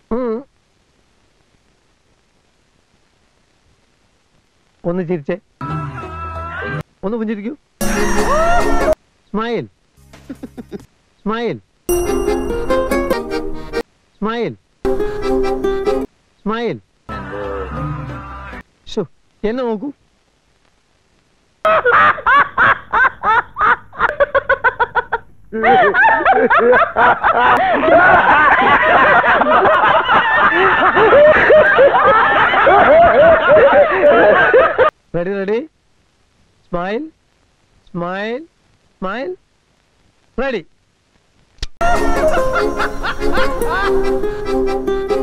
ഒന്ന് ചിരിച്ചേ ഒന്ന് പുഞ്ചിരിക്കൂ smile smile smile smile show എന്നെ നോക്കൂ ready ready smile smile smile ready